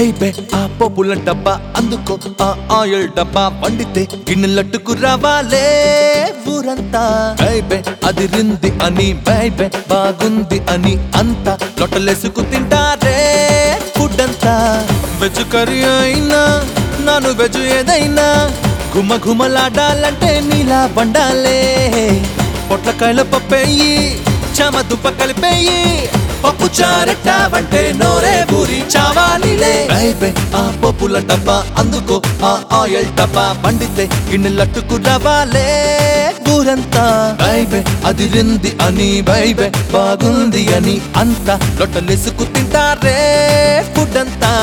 బైబే ఆ పప్పుల డబ్బా అందుకో ఆ ఆయిల్ డబ్బా వండితే గిన్నెలట్టుకు రావాలే ఊరంతా బైబే అది రింది అని బైబే బాగుంది అని అంతా లొట్టలేసుకు తింటారే ఫుడ్ అంతా వెజ్ కర్రీ అయినా నాను వెజ్ ఏదైనా గుమ గుమలాడాలంటే నీలా వండాలే పొట్లకాయల పప్పేయి చామ దుప్ప కలిపేయి పప్పు చారెట్టావంటే నోరే పూరి చావాలిలే బైబే ఆ పప్పుల డబ్బా అందుకో ఆ ఆయిల్ డబ్బా వండితే గిన్నెలట్టుకు రవాలే ఊరంతా బైబే అది రింది అని బైబే బాగుంది అని అంతా లొట్టలేసుకు తింటారే ఫుడ్ అంతా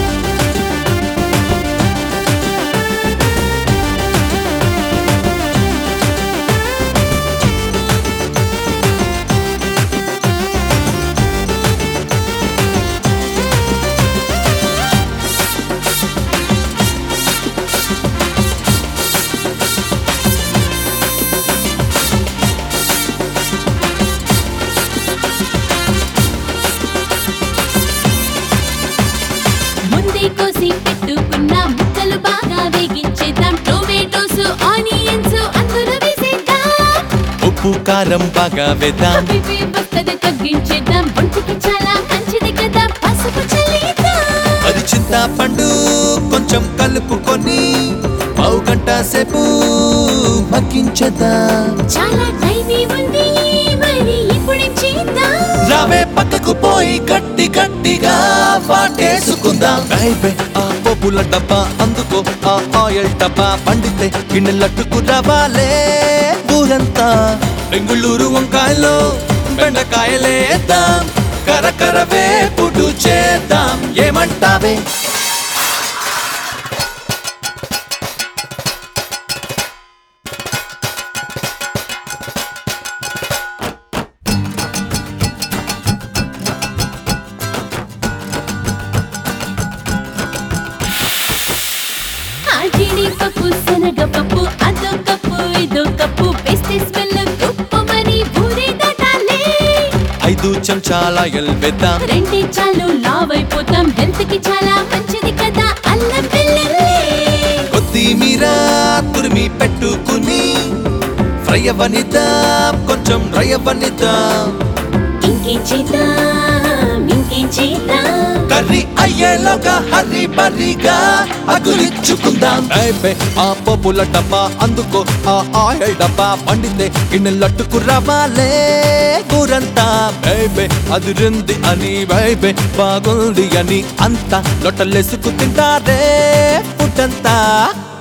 ముందే కోసి పెట్టుకున్న ముక్కలు బాగా వేగించేద్దాం టొమాటోస్ ఆనియన్స్ అందులో వేసేద్దాం ఉప్పు కారం బాగా వేద్దాం అవి వస్తది తగ్గించేద్దాం ఒంటికి చాలా మంచిది కదా పసుపు చల్లేద్దాం అది చింతపండు కొంచెం కలుపుకొని పావు గంట సేపు మగ్గించేద్దాం చాలా టైమీ ఉంది మరి ఇప్పుడేం చేద్దాం రావే పక్కకు పోయి గట్టి గట్టిగా వాటేసుకుందాం బైబే ఆ పప్పుల డబ్బా అందుకో ఆ ఆయిల్ డబ్బా పండితే గిన్నెలట్టుకు రావాలే ఊరంతా బెంగుళూరు వంకాయలు బెండకాయలేద్దాం కరకర వేపుడు చేద్దాం ఏమంటావే ఆ జీడిపప్పు శనగపప్పు అదో కప్పు ఇదో కప్పు వేస్తే స్మెల్ గుప్పమని ఊరే దాటాలే ఐదు చెంచాల ఎల్వేద్దాం రెండే చాలు లావ్ అయిపోతాం హెల్త్ కి చాలా మంచిది కదా అల్లం వెల్లుల్లి కొత్తిమీర తురిమి పెట్టుకుని ఫ్రై అవ్వనిద్దాం కొంచెం డ్రై అవ్వనిద్దాం ఇంకేం చేద్దాం ఇంకేం చేద్దాం కర్రీ అయ్యేలోగా హర్రీ బర్రీగా అగులిచ్చుకుందాం బైబే ఆ పప్పుల డబ్బా అందుకో ఆ ఆయిల్ డబ్బా పండితే గిన్నెలట్టుకు రవాలే ఊరంతా బైబే అది రింది అని బైబే బాగుంది అని అంతా లొట్టలేసుకు తింటారే ఫుడ్ అంతా